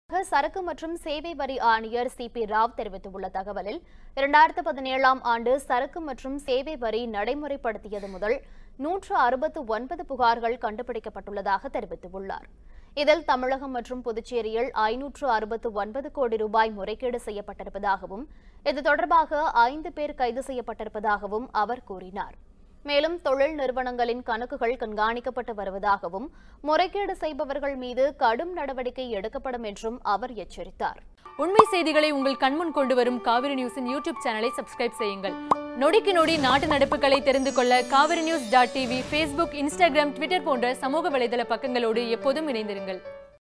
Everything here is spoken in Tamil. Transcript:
சரக்கு மற்றும் சேவை வரி ஆணையர் சி பி ராவ் தெரிவித்துள்ள தகவலில் இரண்டாயிரத்து பதினேழாம் ஆண்டு சரக்கு மற்றும் சேவை வரி நடைமுறைப்படுத்தியது முதல் நூற்று அறுபத்து ஒன்பது புகார்கள் கண்டுபிடிக்கப்பட்டுள்ளதாக தெரிவித்துள்ளார் இதில் தமிழகம் மற்றும் புதுச்சேரியில் ஐநூற்று அறுபத்து ஒன்பது கோடி ரூபாய் முறைகேடு செய்யப்பட்டிருப்பதாகவும் இது தொடர்பாக ஐந்து பேர் கைது செய்யப்பட்டிருப்பதாகவும் அவர் கூறினார் மேலும் தொழில் நிறுவனங்களின் கணக்குகள் கண்காணிக்கப்பட்டு வருவதாகவும் முறைகேடு செய்பவர்கள் மீது கடும் நடவடிக்கை எடுக்கப்படும் என்றும் அவர் எச்சரித்தார் உண்மை செய்திகளை உங்கள் கண்முன் கொண்டு வரும் காவிரி நியூஸின் யூடியூப் சேனலை சப்ஸ்கிரைப் செய்யுங்கள் நொடிக்கு நொடி நாட்டு நடப்புகளை தெரிந்து கொள்ள Kaveri news dot TV Facebook Instagram Twitter போன்ற சமூக வலைதள பக்கங்களோடு எப்போதும் இணைந்திருங்கள்